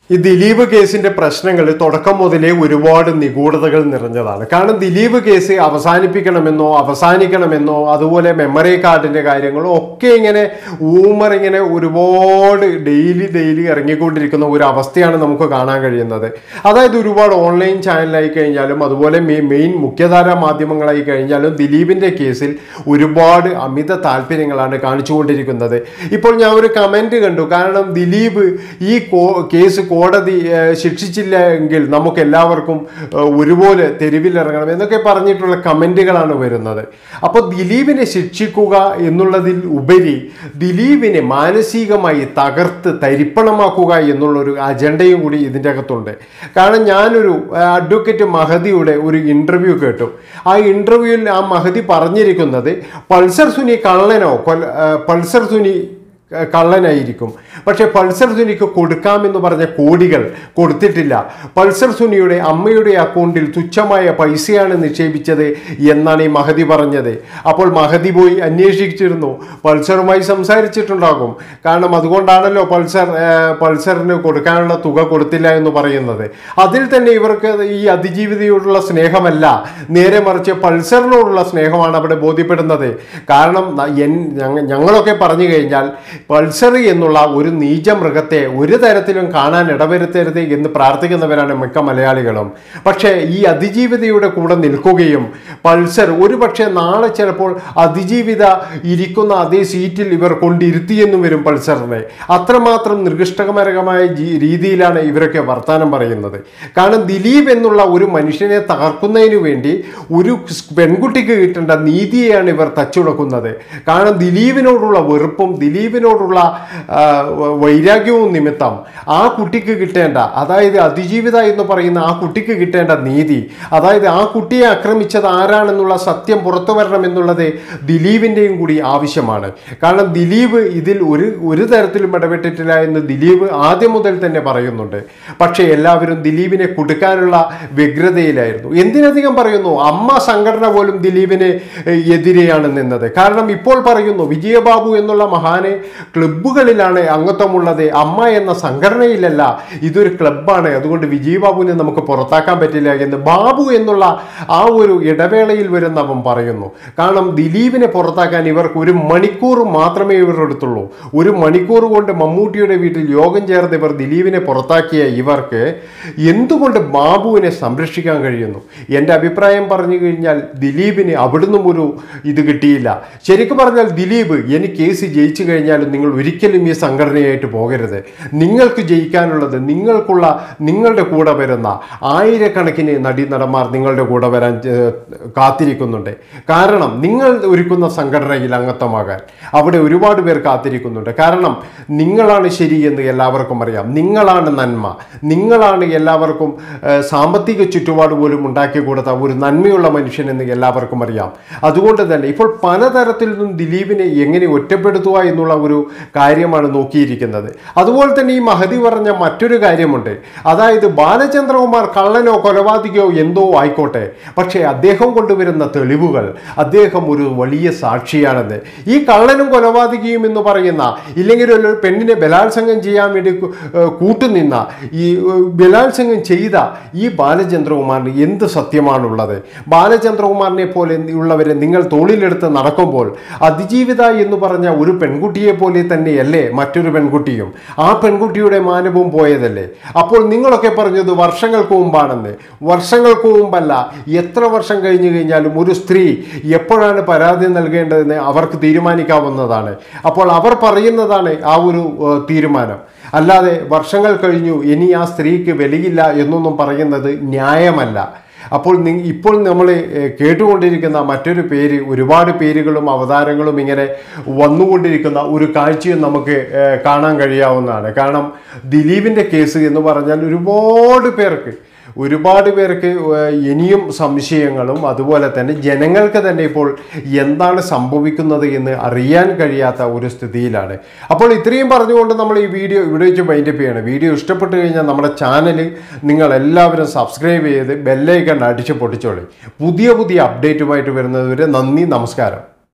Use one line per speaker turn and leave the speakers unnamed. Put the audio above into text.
ഈ ദിലീപ് കേസിന്റെ പ്രശ്നങ്ങൾ തുടക്കം മുതലേ ഒരുപാട് നിഗൂഢതകൾ നിറഞ്ഞതാണ് കാരണം ദിലീപ് കേസ് അവസാനിപ്പിക്കണമെന്നോ അവസാനിക്കണമെന്നോ അതുപോലെ മെമ്മറി കാർഡിന്റെ കാര്യങ്ങളോ ഒക്കെ ഇങ്ങനെ ഊമർ ഇങ്ങനെ ഒരുപാട് ഡെയിലി ഡെയിലി ഇറങ്ങിക്കൊണ്ടിരിക്കുന്ന ഒരു അവസ്ഥയാണ് നമുക്ക് കാണാൻ കഴിയുന്നത് അതായത് ഒരുപാട് ഓൺലൈൻ ചാനലായി കഴിഞ്ഞാലും അതുപോലെ മെയിൻ മുഖ്യധാരാ മാധ്യമങ്ങളായി കഴിഞ്ഞാലും ദിലീപിന്റെ കേസിൽ ഒരുപാട് അമിത താല്പര്യങ്ങളാണ് കാണിച്ചുകൊണ്ടിരിക്കുന്നത് ഇപ്പോൾ ഞാൻ ഒരു കമന്റ് കണ്ടു കാരണം ദിലീപ് ഈ കോ- കേസ് കോടതി ഏഹ്, ശിക്ഷിച്ചില്ല എങ്കിൽ നമുക്ക് എല്ലാവർക്കും ഏഹ്, ഒരുപോലെ തെരുവിലിറങ്ങണം എന്നൊക്കെ പറഞ്ഞിട്ടുള്ള കമന്റുകളാണ് വരുന്നത് അപ്പോൾ ദിലീപിനെ ശിക്ഷിക്കുക എന്നുള്ളതിൽ ഉപരി ദിലീപിനെ മാനസികമായി തകർത്ത് തരിപ്പണമാക്കുക എന്നുള്ളൊരു അജണ്ടയും കൂടി ഇതിൻ്റെ അകത്തുണ്ട് കാരണം ഞാനൊരു ഏഹ്, അഡ്വക്കേറ്റ് മഹദിയുടെ ഒരു ഇൻ്റർവ്യൂ കേട്ടു ആ ഇൻ്റർവ്യൂവിൽ ആ മഹദി പറഞ്ഞിരിക്കുന്നത് പൾസർ സുനി കള്ളനോ കൊല- ഏഹ്, പൾസർ സുനി ക- കള്ളനായിരിക്കും പക്ഷേ പൾസർ സുനിക്ക് കൊടുക്കാമെന്ന് പറഞ്ഞ കോടികൾ കൊടുത്തിട്ടില്ല പൾസർ സുനിയുടെ അമ്മയുടെ അക്കൗണ്ടിൽ തുച്ഛമായ പൈസയാണ് നിക്ഷേപിച്ചത് എന്നാണ് ഈ മഹതി പറഞ്ഞത് അപ്പോൾ മഹതി പോയി അന്വേഷിച്ചിരുന്നു പൾസറുമായി സംസാരിച്ചിട്ടുണ്ടാകും കാരണം അതുകൊണ്ടാണല്ലോ പൾസർ ആ, പൾസറിന് കൊടുക്കാനുള്ള തുക കൊടുത്തില്ല എന്ന് പറയുന്നത് അതിൽ തന്നെ ഇവർക്ക് ഈ അതിജീവിതയോടുള്ള സ്നേഹമല്ല നേരെ മറിച്ച് പൾസറിനോടുള്ള സ്നേഹമാണ് അവിടെ ബോധ്യപ്പെടുന്നത് കാരണം ന- എൻ- ഞങ്ങ- ഞങ്ങളൊക്കെ പറഞ്ഞു കഴിഞ്ഞാൽ പൾസർ എന്നുള്ള ഒരു നീച മൃഗത്തെ ഒരു തരത്തിലും കാണാൻ ഇടവരുത്തരുത് എന്ന് പ്രാർത്ഥിക്കുന്നവരാണ് മിക്ക മലയാളികളും പക്ഷേ ഈ അതിജീവിതയുടെ കൂടെ നിൽക്കുകയും പൾസർ ഒരു പക്ഷേ നാളെ ചിലപ്പോൾ അതിജീവിത ഇരിക്കുന്ന അതേ സീറ്റിൽ ഇവർ കൊണ്ടിരുത്തിയെന്നും വരും പൾസറിനെ അത്രമാത്രം നിർഗിഷ്ടകരമായ ജീ- രീതിയിലാണ് ഇവരൊക്കെ വർത്തമാനം പറയുന്നത് കാരണം ദിലീപ് എന്നുള്ള ഒരു മനുഷ്യനെ തകർക്കുന്നതിന് വേണ്ടി ഒരു സ് പെൺകുട്ടിക്ക് കിട്ടേണ്ട നീതിയെയാണ് ഇവർ തച്ചുടക്കുന്നത് കാരണം ദിലീപിനോടുള്ള വെറുപ്പും ദിലീപിനോടുള്ള ആ, വ- വൈരാഗ്യവും നിമിത്തം ആ കുട്ടിക്ക് കിട്ടേണ്ട അതായത് അതിജീവിത എന്ന് പറയുന്ന ആ കുട്ടിക്ക് കിട്ടേണ്ട നീതി അതായത് ആ കുട്ടിയെ ആക്രമിച്ചത് ആരാണെന്നുള്ള സത്യം പുറത്തു വരണം എന്നുള്ളത് ദിലീപിൻ്റെയും കൂടി ആവശ്യമാണ് കാരണം ദിലീപ് ഇതിൽ ഒരു ഒരു തരത്തിലും ഇടപെട്ടിട്ടില്ല എന്ന് ദിലീപ് ആദ്യം മുതൽ തന്നെ പറയുന്നുണ്ട് പക്ഷേ എല്ലാവരും ദിലീപിനെ കൊടുക്കാനുള്ള വ്യഗ്രതയിലായിരുന്നു എന്തിനധികം പറയുന്നു അമ്മ സംഘടന പോലും ദിലീപിന് ഏഹ്, എതിരെയാണ് നിന്നത് കാരണം ഇപ്പോൾ പറയുന്നു വിജയബാബു എന്നുള്ള മഹാന് ക്ലബ്ബുകളിലാണ് അംഗത്വമുള്ളത് അമ്മ എന്ന സംഘടനയിലല്ല ഇതൊരു ക്ലബ്ബാണ് അതുകൊണ്ട് വിജയബാബുവിനെ നമുക്ക് പുറത്താക്കാൻ പറ്റില്ല എന്ന് ബാബു എന്നുള്ള ആ ഒരു ഇടവേളയിൽ വരുന്ന അവൻ പറയുന്നു കാരണം ദിലീപിനെ പുറത്താക്കാൻ ഇവർക്ക് ഒരു മണിക്കൂർ മാത്രമേ ഇവർ എടുത്തുള്ളൂ ഒരു മണിക്കൂർ കൊണ്ട് മമ്മൂട്ടിയുടെ വീട്ടിൽ യോഗം ചേർന്ന് ഇവർ ദിലീപിനെ പുറത്താക്കിയ ഇവർക്ക് എന്തുകൊണ്ട് ബാബുവിനെ സംരക്ഷിക്കാൻ കഴിയുന്നു എൻ്റെ അഭിപ്രായം പറഞ്ഞു കഴിഞ്ഞാൽ ദിലീപിന് അവിടുന്നും ഒരു ഇത് കിട്ടിയില്ല ശരിക്കും പറഞ്ഞാൽ ദിലീപ് എനിക്ക് കേസ് ജയിച്ചു കഴിഞ്ഞാലും നിങ്ങൾ ഒരിക്കലും ഈ സംഘടനയായിട്ട് പോകരുത് നിങ്ങൾക്ക് ജയിക്കാനുള്ളത് നിങ്ങൾക്കുള്ള നിങ്ങളുടെ കൂടെ വരുന്ന ആയിരക്കണക്കിന് നടീനടന്മാർ നിങ്ങളുടെ കൂടെ വരാൻ ഏർ, കാത്തിരിക്കുന്നുണ്ട് കാരണം നിങ്ങൾ ഒരുക്കുന്ന സംഘടനയിൽ അംഗത്വമാകാൻ അവിടെ ഒരുപാട് പേർ കാത്തിരിക്കുന്നുണ്ട് കാരണം നിങ്ങളാണ് ശരി എന്ന് എല്ലാവർക്കും അറിയാം നിങ്ങളാണ് നന്മ നിങ്ങളാണ് എല്ലാവർക്കും ഏർ, സാമ്പത്തിക ചുറ്റുപാട് പോലും ഉണ്ടാക്കി കൊടുത്ത ഒരു നന്മയുള്ള മനുഷ്യൻ എന്ന് എല്ലാവർക്കും അറിയാം അതുകൊണ്ട് തന്നെ ഇപ്പോൾ പലതരത്തിൽ നിന്നും ദിലീപിനെ എങ്ങനെ ഒറ്റപ്പെടുത്തുക എന്നുള്ള ഒരു കാര്യമാണ് നോക്കിയിരിക്കുന്നത് അതുപോലെ തന്നെ ഈ മഹതി പറഞ്ഞ മറ്റൊരു കാര്യമുണ്ട് അതായത് ബാലചന്ദ്രകുമാർ കള്ളനോ കൊലപാതകയോ എന്തോ ആയിക്കോട്ടെ പക്ഷേ അദ്ദേഹം കൊണ്ടുവരുന്ന തെളിവുകൾ അദ്ദേഹം ഒരു വലിയ സാക്ഷിയാണെന്ന് ഈ കള്ളനും കൊലപാതകയും എന്ന് പറയുന്ന ഇല്ലെങ്കിൽ ഒരു പെണ്ണിനെ ബലാത്സംഗം ചെയ്യാൻ വേണ്ടി കു- ഏർ കൂട്ടുനിന്ന ഈ ഏർ ബലാത്സംഗം ചെയ്ത ഈ ബാലചന്ദ്രകുമാറിന് എന്ത് സത്യമാണുള്ളത് ബാലചന്ദ്രകുമാറിനെ പോലെ ഉള്ളവരെ നിങ്ങൾ തോളിലെടുത്ത് നടക്കുമ്പോൾ അതിജീവിത എന്ന് പറഞ്ഞ ഒരു പെൺകുട്ടിയെ പോലെ തന്നെയല്ലേ മറ്റൊരു പെൺകുട്ടിയും ആ പെൺകുട്ടിയുടെ മാനവും പോയതല്ലേ അപ്പോൾ നിങ്ങളൊക്കെ പറഞ്ഞത് വർഷങ്ങൾക്ക് മുമ്പാണെന്ന് വർഷങ്ങൾക്ക് മുമ്പല്ല എത്ര വർഷം കഴിഞ്ഞു കഴിഞ്ഞാലും ഒരു സ്ത്രീ എപ്പോഴാണ് പരാതി നൽകേണ്ടതെന്ന് അവർക്ക് തീരുമാനിക്കാവുന്നതാണ് അപ്പോൾ അവർ പറയുന്നതാണ് ആ ഒരു ഏർ, തീരുമാനം അല്ലാതെ വർഷങ്ങൾ കഴിഞ്ഞു ഇനി ആ സ്ത്രീക്ക് വിലയില്ല എന്നൊന്നും പറയുന്നത് ന്യായമല്ല അപ്പോൾ നി ഇപ്പോൾ നമ്മൾ കേട്ടുകൊണ്ടിരിക്കുന്ന മറ്റൊരു പേര് ഒരുപാട് പേരുകളും അവതാരങ്ങളും ഇങ്ങനെ വന്നുകൊണ്ടിരിക്കുന്ന ഒരു കാഴ്ചയും നമുക്ക് ഏഹ്, കാണാൻ കഴിയാവുന്നതാണ് കാരണം ദിലീപിൻ്റെ കേസ് എന്ന് പറഞ്ഞാൽ ഒരുപാട് പേർക്ക് ഒരുപാട് പേർക്ക് ഏഹ്, ഇനിയും സംശയങ്ങളും അതുപോലെ തന്നെ ജനങ്ങൾക്ക് തന്നെ ഇപ്പോൾ എന്താണ് സംഭവിക്കുന്നത് എന്ന് അറിയാൻ കഴിയാത്ത ഒരു സ്ഥിതിയിലാണ് അപ്പോൾ ഇത്രയും പറഞ്ഞുകൊണ്ട് നമ്മൾ ഈ വീഡിയോ ഇവിടെ വെച്ച് വൈൻഡപ്പ് ചെയ്യണം വീഡിയോ ഇഷ്ടപ്പെട്ട് കഴിഞ്ഞാൽ നമ്മുടെ ചാനൽ നിങ്ങൾ എല്ലാവരും സബ്സ്ക്രൈബ് ചെയ്ത് ബെല്ലൈക്കൺ അടിച്ച് പൊട്ടിച്ചോളി പുതിയ പുതിയ അപ്ഡേറ്റുമായിട്ട് വരുന്നത് വരെ നന്ദി നമസ്കാരം